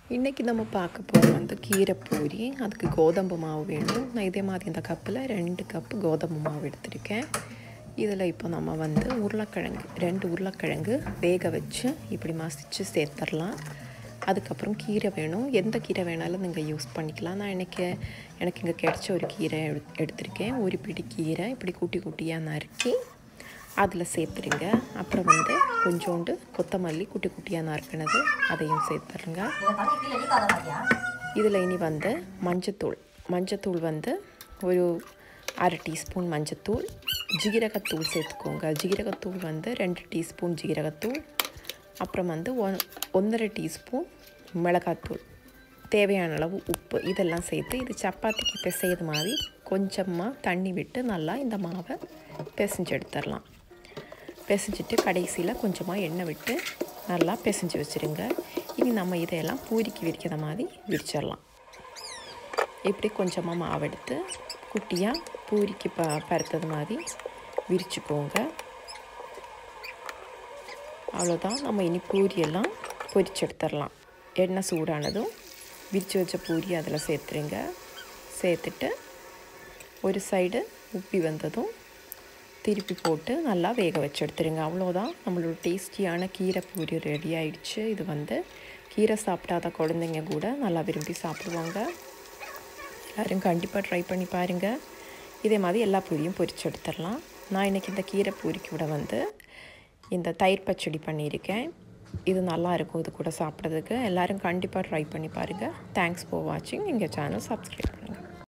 இன்றைக்கி நம்ம பார்க்க போகிறது வந்து கீரை பூரி அதுக்கு கோதம்பு மாவு வேணும் நான் இதே மாதிரி இந்த கப்பில் ரெண்டு கப்பு கோதம்பு மாவு எடுத்திருக்கேன் இதில் இப்போ நம்ம வந்து உருளைக்கிழங்கு ரெண்டு உருளைக்கிழங்கு வேக வச்சு இப்படி மசிச்சு சேர்த்துடலாம் அதுக்கப்புறம் கீரை வேணும் எந்த கீரை வேணாலும் நீங்கள் யூஸ் பண்ணிக்கலாம் நான் எனக்கு எனக்கு இங்கே கிடைச்ச ஒரு கீரை எடு எடுத்திருக்கேன் ஒரு பிடி கீரை இப்படி குட்டி குட்டியாக நறுக்கி அதில் சேர்த்துருங்க அப்புறம் வந்து கொஞ்சோண்டு கொத்தமல்லி குட்டி குட்டியாக நறுக்கினது அதையும் சேர்த்துருங்க இதில் இனி வந்து மஞ்சத்தூள் மஞ்சத்தூள் வந்து ஒரு அரை டீஸ்பூன் மஞ்சத்தூள் ஜீரகத்தூள் சேர்த்துக்கோங்க ஜீரகத்தூள் வந்து ரெண்டு டீஸ்பூன் ஜீரகத்தூள் அப்புறம் வந்து ஒன் ஒன்றரை டீஸ்பூன் மிளகாத்தூள் தேவையான அளவு உப்பு இதெல்லாம் சேர்த்து இது சப்பாத்திக்கு பிசையது மாதிரி கொஞ்சமாக தண்ணி விட்டு நல்லா இந்த மாவை பிசைஞ்சு எடுத்துடலாம் பிசைஞ்சிட்டு கடைசியில் கொஞ்சமாக எண்ணெய் விட்டு நல்லா பிசைஞ்சு வச்சுருங்க இனி நம்ம இதையெல்லாம் பூரிக்கு விரிக்கிற மாதிரி விரிச்சிடலாம் இப்படி கொஞ்சமாக மாவு எடுத்து குட்டியாக பூரிக்கு ப பருத்தது மாதிரி விரிச்சுக்கோங்க அவ்வளோதான் நம்ம இனி பூரியெல்லாம் பொரிச்சு எடுத்துடலாம் எண்ணெய் சூடானதும் விரித்து வச்ச பூரி அதில் சேர்த்துருங்க சேர்த்துட்டு ஒரு சைடு உப்பி வந்ததும் திருப்பி போட்டு நல்லா வேக வச்சு எடுத்துருங்க அவ்வளோதான் நம்மளோட டேஸ்டியான கீரை பூரி ரெடி ஆயிடுச்சு இது வந்து கீரை சாப்பிடாத குழந்தைங்க கூட நல்லா விரும்பி சாப்பிடுவாங்க எல்லோரும் கண்டிப்பாக ட்ரை பண்ணி பாருங்கள் இதே மாதிரி எல்லா பூரியும் பொரிச்சு எடுத்துடலாம் நான் இன்றைக்கி இந்த கீரை பூரிக்கு கூட வந்து இந்த தயிர் பச்சடி பண்ணியிருக்கேன் இது நல்லா இருக்கும் இது கூட சாப்பிட்றதுக்கு எல்லோரும் கண்டிப்பாக ட்ரை பண்ணி பாருங்கள் தேங்க்ஸ் ஃபார் வாட்சிங் எங்கள் சேனல் சப்ஸ்கிரைப் பண்ணுங்கள்